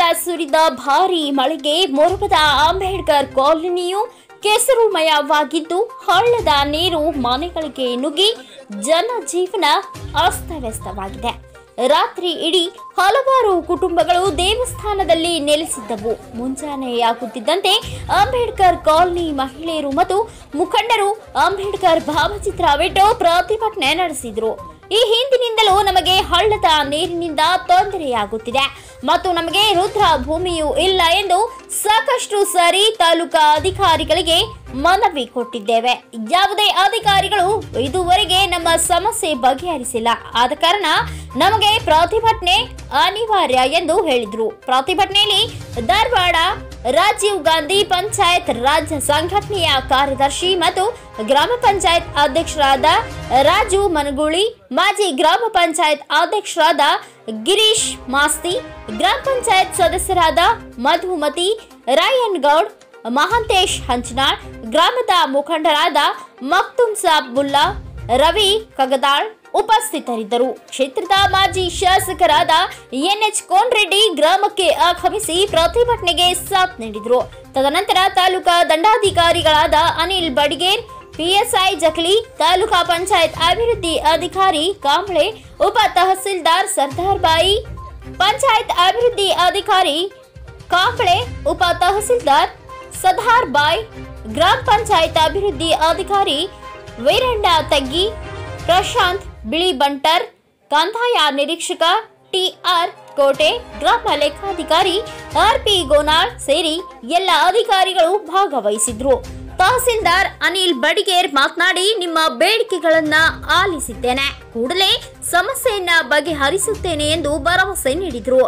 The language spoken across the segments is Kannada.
ಸುರಿದ ಭಾರೀ ಮಳೆಗೆ ಮೊರಬದ ಅಂಬೇಡ್ಕರ್ ಕಾಲೋನಿಯು ಕೆಸರುಮಯವಾಗಿದ್ದು ಹಳ್ಳದ ನೀರು ಮನೆಗಳಿಗೆ ನುಗ್ಗಿ ಜನಜೀವನ ಅಸ್ತವ್ಯಸ್ತವಾಗಿದೆ ರಾತ್ರಿ ಇಡೀ ಹಲವಾರು ಕುಟುಂಬಗಳು ದೇವಸ್ಥಾನದಲ್ಲಿ ನೆಲೆಸಿದ್ದವು ಮುಂಜಾನೆಯಾಗುತ್ತಿದ್ದಂತೆ ಅಂಬೇಡ್ಕರ್ ಕಾಲನಿ ಮಹಿಳೆಯರು ಮತ್ತು ಮುಖಂಡರು ಅಂಬೇಡ್ಕರ್ ಭಾವಚಿತ್ರವಿಟ್ಟು ಪ್ರತಿಭಟನೆ ನಡೆಸಿದರು ಈ ಹಿಂದಿನಿಂದಲೂ ನಮಗೆ ಹಳ್ಳದ ನೀರಿನಿಂದ ತೊಂದರೆಯಾಗುತ್ತಿದೆ ಮತ್ತು ನಮಗೆ ರುದ್ರ ಭೂಮಿಯೂ ಇಲ್ಲ ಎಂದು ಸಾಕಷ್ಟು ಸಾರಿ ತಾಲೂಕಾ ಅಧಿಕಾರಿಗಳಿಗೆ ಮನವಿ ಕೊಟ್ಟಿದ್ದೇವೆ ಯಾವುದೇ ಅಧಿಕಾರಿಗಳು ಇದುವರೆಗೆ ನಮ್ಮ ಸಮಸ್ಯೆ ಬಗೆಹರಿಸಿಲ್ಲ ಆದ ಕಾರಣ ನಮಗೆ ಪ್ರತಿಭಟನೆ ಅನಿವಾರ್ಯ ಎಂದು ಹೇಳಿದರು ಪ್ರತಿಭಟನೆಯಲ್ಲಿ ಧಾರವಾಡ ರಾಜೀವ್ ಗಾಂಧಿ ಪಂಚಾಯತ್ ರಾಜ್ಯ ಸಂಘಟನೆಯ ಕಾರ್ಯದರ್ಶಿ ಮತ್ತು ಗ್ರಾಮ ಪಂಚಾಯತ್ ಅಧ್ಯಕ್ಷರಾದ ರಾಜು ಮನಗೂಳಿ ಮಾಜಿ ಗ್ರಾಮ ಪಂಚಾಯತ್ ಅಧ್ಯಕ್ಷರಾದ ಗಿರೀಶ್ ಮಾಸ್ತಿ ಗ್ರಾಮ ಪಂಚಾಯತ್ ಸದಸ್ಯರಾದ ಮಧುಮತಿ ರಾಯನ್ ಗೌಡ್ ಮಹಾಂತೇಶ್ ಹಂಚನಾಳ್ ಗ್ರಾಮದ ಮುಖಂಡರಾದ ಮಕ್ತುಮ್ ಸಾಬ್ ಮುಲ್ಲಾ ರವಿ ಕಗದಾಳ್ ಉಪಸ್ಥಿತರಿದ್ದರು ಕ್ಷೇತ್ರದ ಮಾಜಿ ಶಾಸಕರಾದ ಎನ್ಎಚ್ ಕೋನ್ರೆಡ್ಡಿ ಗ್ರಾಮಕ್ಕೆ ಆಗಮಿಸಿ ಪ್ರತಿಭಟನೆಗೆ ಸಾಥ್ ನೀಡಿದರು ತದನಂತರ ತಾಲೂಕಾ ದಂಡಾಧಿಕಾರಿಗಳಾದ ಅನಿಲ್ ಬಡಿಗೇರ್ ಪಿಎಸ್ಐ ಜಕಲಿ ತಾಲೂಕಾ ಪಂಚಾಯತ್ ಅಭಿವೃದ್ಧಿ ಅಧಿಕಾರಿ ಕಾಂಬ್ಳೆ ಉಪ ತಹಸೀಲ್ದಾರ್ ಸರ್ದಾರ್ ಬಾಯಿ ಪಂಚಾಯತ್ ಅಭಿವೃದ್ಧಿ ಅಧಿಕಾರಿ ಕಾಂಬ್ಳೆ ಉಪ ತಹಸೀಲ್ದಾರ್ ಸದಾರ್ ಬಾಯ್ ಗ್ರಾಮ ಪಂಚಾಯತ್ ಅಭಿವೃದ್ಧಿ ಅಧಿಕಾರಿ ವೀರಣ್ಣ ತಗ್ಗಿ ಪ್ರಶಾಂತ್ ಬಿಳಿ ಬಂಟರ್ ಕಂದಾಯ ನಿರೀಕ್ಷಕ ಟಿಆರ್ ಕೋಟೆ ಗ್ರಾಮ ಲೆಕ್ಕಾಧಿಕಾರಿ ಆರ್ಪಿ ಗೋನಾಳ್ ಸೇರಿ ಎಲ್ಲ ಅಧಿಕಾರಿಗಳು ಭಾಗವಹಿಸಿದ್ರು ತಹಸೀಲ್ದಾರ್ ಅನಿಲ್ ಬಡಿಗೇರ್ ಮಾತನಾಡಿ ನಿಮ್ಮ ಬೇಡಿಕೆಗಳನ್ನ ಆಲಿಸಿದ್ದೇನೆ ಕೂಡಲೇ ಸಮಸ್ಯೆಯನ್ನ ಬಗೆಹರಿಸುತ್ತೇನೆ ಎಂದು ಭರವಸೆ ನೀಡಿದರು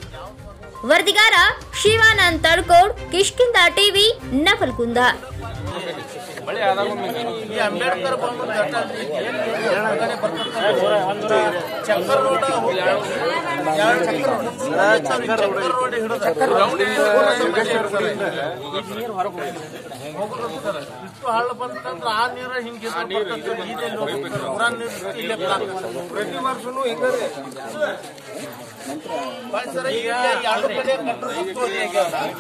ವರದಿಗಾರ ಶಿವಾನಂದ್ ತಡ್ಕೋಡ್ ಕಿಷ್ಕಿಂದ ಟಿವಿ ನವಲ್ಗುಂದ ಈ ಅಂಬೇಡ್ಕರ್ ಬಂದು ಗಟಾರ್ಲಿ ಏನ್ ಹೊರಗಡೆ ಬರ್ತದೆ ಚಕ್ಕರ್ ರೋಡ್ ಎರಡು ಚಕ್ಕರ್ ರೋಡ್ ಚಕ್ಕರ್ ರೋಡ್ ಹಿಡಿದು ಹೋಗ್ಬಿಡ್ರಿ ಸರ್ ಇಷ್ಟು ಹಳ್ಳ ಬಂತಂದ್ರೆ ಆ ನೀರ ಹಿಂಗೆ ಇದೇ ಪುರಾ ನೀರು ಇಲ್ಲೇ ಬ್ಲಾಕ್ ಪ್ರತಿ ವರ್ಷನೂ ಹಿಂಗೆ ಸರ್ ಈಗ ಎರಡು ಕಡೆ ಕಟ್ಟಡ ಸುತ್ತು ಈಗ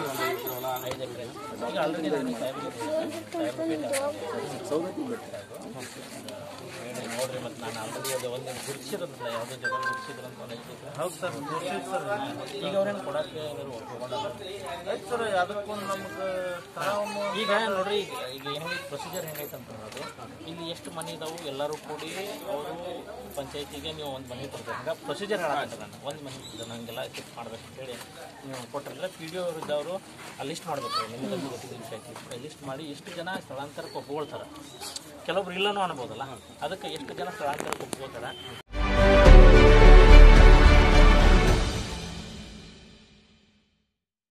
ನೋಡ್ರಿ ಮತ್ತೆ ನಾನು ಆಲ್ರೆಡಿ ಅದು ಒಂದು ಗುರುತಿಸಿದ್ರಲ್ಲ ಯಾವುದೋ ಜಾಗ ಗುರುತಿಸಿದ್ರಂತ ಹೌದು ಸರ್ ತೋರ್ಸಿದ್ ಸರ್ ಈಗ ಅವ್ರೇನು ಕೊಡಕ್ಕೆ ಏನಾದ್ರು ಒಪ್ಕೊಂಡಲ್ಲ ಆಯ್ತು ಸರ್ ಅದಕ್ಕೊಂದು ನಮ್ಗೆ ತರಾವಮ್ಮ ಈಗ ನೋಡ್ರಿ ಈಗ ಈಗ ಹೆಂಗೆ ಪ್ರೊಸೀಜರ್ ಹೆಂಗೈತೆ ಅಂತ ಅನ್ನೋದು ಇಲ್ಲಿ ಎಷ್ಟು ಮನೆ ಇದಾವು ಎಲ್ಲರೂ ಕೂಡಿ ಅವರು ಪಂಚಾಯತಿಗೆ ನೀವು ಒಂದು ಮನೆ ಕೊಡ್ತಾರೆ ಹಂಗೆ ಪ್ರೊಸೀಜರ್ ಹೇಳಕ್ಕೆ ನಾನು ಒಂದು ಮನೆ ಕೊಡ್ತಾರೆ ನನಗೆಲ್ಲ ಶಿಫ್ಟ್ ಮಾಡ್ಬೇಕು ಅಂತೇಳಿ ನೀವು ಕೊಟ್ಟರಲ್ಲ ಪಿ ಡಿ ಅವ್ರು ಇದ್ದವರು ಆ ಲಿಸ್ಟ್ ಮಾಡ್ಬೇಕು ನಿಮ್ಗೆ ಗೊತ್ತಿದ್ದ ವಿಷಯ ಐತಿ ಲಿಸ್ಟ್ ಮಾಡಿ ಎಷ್ಟು ಜನ ಸ್ಥಳಾಂತರಕ್ಕೆ ಒಪ್ಕೊಳ್ತಾರೆ ಕೆಲವೊಬ್ರು ಇಲ್ಲನೂ ಅನ್ಬೋದಲ್ಲ ಅದಕ್ಕೆ ಎಷ್ಟು ಜನ ಸ್ಥಳಾಂತರಕ್ಕೆ ಒಪ್ಕೋತಾರೆ